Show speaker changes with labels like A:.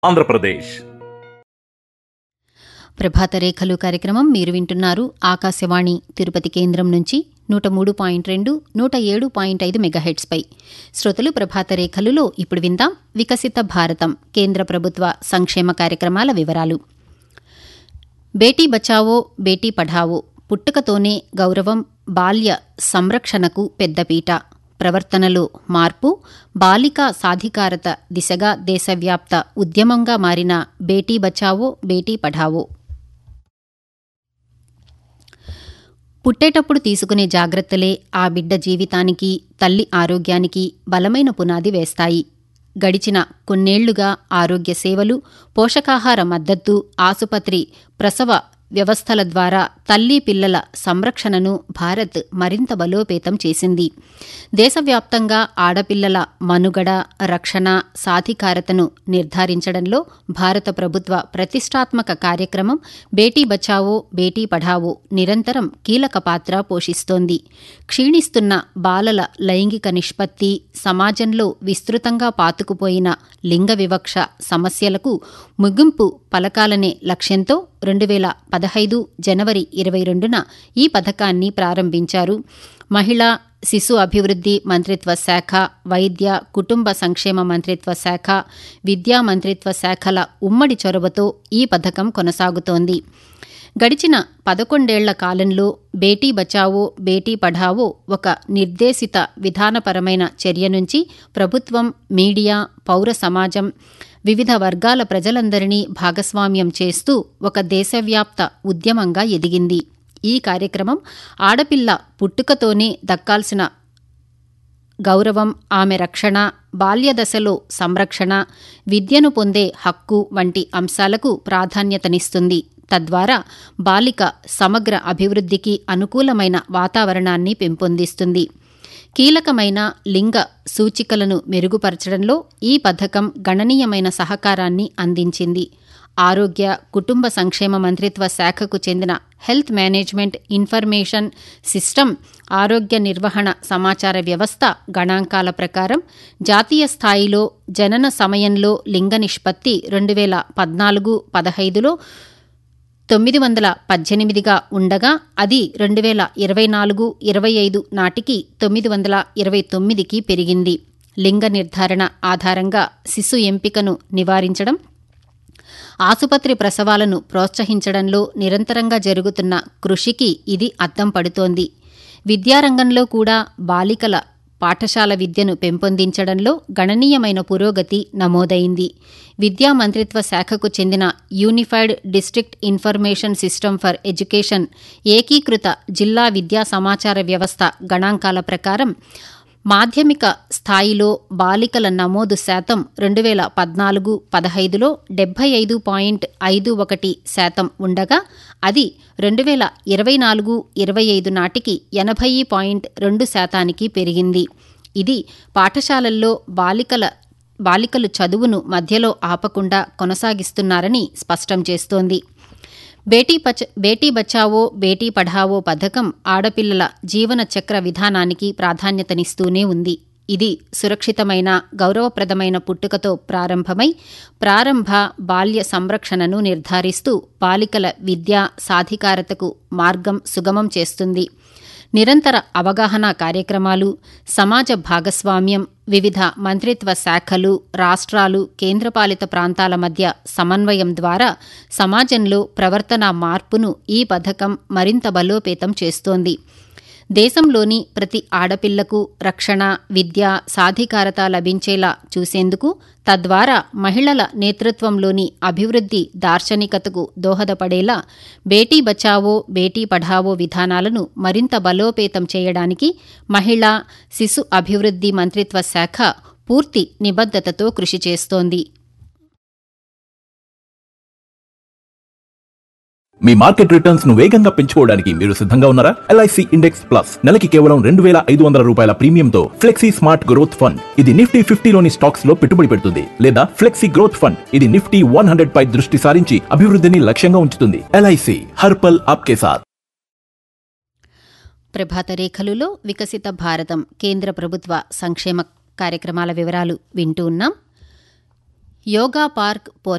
A: ఆంధ్రప్రదేశ్
B: ప్రభాత రేఖలు కార్యక్రమం మీరు వింటున్నారు ఆకాశవాణి తిరుపతి కేంద్రం నుంచి నూట మూడు పాయింట్ రెండు నూట ఏడు పాయింట్ ఐదు మెగాహెట్స్పై శ్రోతలు ప్రభాత రేఖలులో ఇప్పుడు విందాం వికసిత భారతం కేంద్ర ప్రభుత్వ సంక్షేమ కార్యక్రమాల వివరాలు బేటీ బచావో బేటీ పఢావో పుట్టుకతోనే గౌరవం బాల్య సంరక్షణకు పెద్దపీట ప్రవర్తనలో మార్పు బాలికా సాధికారత దిశగా దేశవ్యాప్త ఉద్యమంగా మారిన బేటీ బచావో బేటీ పఢావో పుట్టేటప్పుడు తీసుకునే జాగ్రత్తలే ఆ బిడ్డ జీవితానికి తల్లి ఆరోగ్యానికి బలమైన పునాది వేస్తాయి గడిచిన కొన్నేళ్లుగా ఆరోగ్య సేవలు పోషకాహార మద్దతు ఆసుపత్రి ప్రసవ వ్యవస్థల ద్వారా తల్లి పిల్లల సంరక్షణను భారత్ మరింత బలోపేతం చేసింది దేశవ్యాప్తంగా ఆడపిల్లల మనుగడ రక్షణ సాధికారతను నిర్ధారించడంలో భారత ప్రభుత్వ ప్రతిష్టాత్మక కార్యక్రమం బేటీ బచావో బేటీ పఢావో నిరంతరం కీలక పాత్ర పోషిస్తోంది క్షీణిస్తున్న బాలల లైంగిక నిష్పత్తి సమాజంలో విస్తృతంగా పాతుకుపోయిన లింగ వివక్ష సమస్యలకు ముగింపు పలకాలనే లక్ష్యంతో రెండు వేల పదహైదు జనవరి ఇరవై రెండున ఈ పథకాన్ని ప్రారంభించారు మహిళా శిశు అభివృద్ది మంత్రిత్వ శాఖ వైద్య కుటుంబ సంక్షేమ మంత్రిత్వ శాఖ విద్యా మంత్రిత్వ శాఖల ఉమ్మడి చొరవతో ఈ పథకం కొనసాగుతోంది గడిచిన పదకొండేళ్ల కాలంలో బేటీ బచావో బేటీ పఢావో ఒక నిర్దేశిత విధానపరమైన చర్య నుంచి ప్రభుత్వం మీడియా పౌర సమాజం వివిధ వర్గాల ప్రజలందరినీ భాగస్వామ్యం చేస్తూ ఒక దేశవ్యాప్త ఉద్యమంగా ఎదిగింది ఈ కార్యక్రమం ఆడపిల్ల పుట్టుకతోనే దక్కాల్సిన గౌరవం ఆమె రక్షణ బాల్యదశలో సంరక్షణ విద్యను పొందే హక్కు వంటి అంశాలకు ప్రాధాన్యతనిస్తుంది తద్వారా బాలిక సమగ్ర అభివృద్ధికి అనుకూలమైన వాతావరణాన్ని పెంపొందిస్తుంది కీలకమైన లింగ సూచికలను మెరుగుపరచడంలో ఈ పథకం గణనీయమైన సహకారాన్ని అందించింది ఆరోగ్య కుటుంబ సంక్షేమ మంత్రిత్వ శాఖకు చెందిన హెల్త్ మేనేజ్మెంట్ ఇన్ఫర్మేషన్ సిస్టమ్ ఆరోగ్య నిర్వహణ సమాచార వ్యవస్థ గణాంకాల ప్రకారం జాతీయ స్థాయిలో జనన సమయంలో లింగ నిష్పత్తి రెండు వేల పద్నాలుగు పదహైదులో తొమ్మిది వందల పద్దెనిమిదిగా ఉండగా అది రెండు వేల ఇరవై నాలుగు ఇరవై ఐదు నాటికి తొమ్మిది వందల ఇరవై తొమ్మిదికి పెరిగింది లింగ నిర్ధారణ ఆధారంగా శిశు ఎంపికను నివారించడం ఆసుపత్రి ప్రసవాలను ప్రోత్సహించడంలో నిరంతరంగా జరుగుతున్న కృషికి ఇది అద్దం పడుతోంది విద్యారంగంలో కూడా బాలికల పాఠశాల విద్యను పెంపొందించడంలో గణనీయమైన పురోగతి నమోదైంది విద్యా మంత్రిత్వ శాఖకు చెందిన unified district information system for education ఏకీకృత జిల్లా విద్యా సమాచార వ్యవస్థ గణాంకాల ప్రకారం మాధ్యమిక స్థాయిలో బాలికల నమోదు శాతం రెండు వేల పద్నాలుగు పదహైదులో డెబ్బై ఐదు పాయింట్ ఐదు ఒకటి శాతం ఉండగా అది రెండు వేల ఇరవై నాలుగు ఇరవై ఐదు నాటికి ఎనభై పాయింట్ రెండు శాతానికి పెరిగింది ఇది పాఠశాలల్లో బాలికల బాలికలు చదువును మధ్యలో ఆపకుండా కొనసాగిస్తున్నారని స్పష్టం చేస్తోంది బేటీ పచ బేటీ బచావో బేటీ పఢావో పథకం ఆడపిల్లల జీవన చక్ర విధానానికి ప్రాధాన్యతనిస్తూనే ఉంది ఇది సురక్షితమైన గౌరవప్రదమైన పుట్టుకతో ప్రారంభమై ప్రారంభ బాల్య సంరక్షణను నిర్ధారిస్తూ బాలికల విద్యా సాధికారతకు మార్గం సుగమం చేస్తుంది నిరంతర అవగాహన కార్యక్రమాలు సమాజ భాగస్వామ్యం వివిధ మంత్రిత్వ శాఖలు రాష్ట్రాలు కేంద్రపాలిత ప్రాంతాల మధ్య సమన్వయం ద్వారా సమాజంలో ప్రవర్తన మార్పును ఈ పథకం మరింత బలోపేతం చేస్తోంది దేశంలోని ప్రతి ఆడపిల్లకు రక్షణ విద్య సాధికారత లభించేలా చూసేందుకు తద్వారా మహిళల నేతృత్వంలోని అభివృద్ధి దార్శనికతకు దోహదపడేలా బేటీ బచావో బేటీ పఢావో విధానాలను మరింత బలోపేతం చేయడానికి మహిళా శిశు అభివృద్ధి మంత్రిత్వ శాఖ పూర్తి నిబద్ధతతో కృషి చేస్తోంది
A: మీ మార్కెట్ రిటర్న్స్ ను వేగంగా పెంచుకోవడానికి మీరు సిద్ధంగా ఉన్నారా ఎల్ఐసి ఇండెక్స్ ప్లస్ నెలకి కేవలం రెండు వేల ఐదు వందల రూపాయల ప్రీమియంతో ఫ్లెక్సీ స్మార్ట్ గ్రోత్ ఫండ్ ఇది నిఫ్టీ ఫిఫ్టీలోని స్టాక్స్ లో పెట్టుబడి పెడుతుంది లేదా ఫ్లెక్సీ గ్రోత్ ఫండ్ ఇది నిఫ్టీ వన్ హండ్రెడ్ పై దృష్టి సారించి అభివృద్ధిని లక్ష్యంగా ఉంచుతుంది ఎల్ఐసి హర్పల్ ఆప్కే సాత్
B: ప్రభాత రేఖలులో వికసిత భారతం కేంద్ర ప్రభుత్వ సంక్షేమ కార్యక్రమాల వివరాలు వింటూ ఉన్నాం యోగా పార్క్ పోర్టల్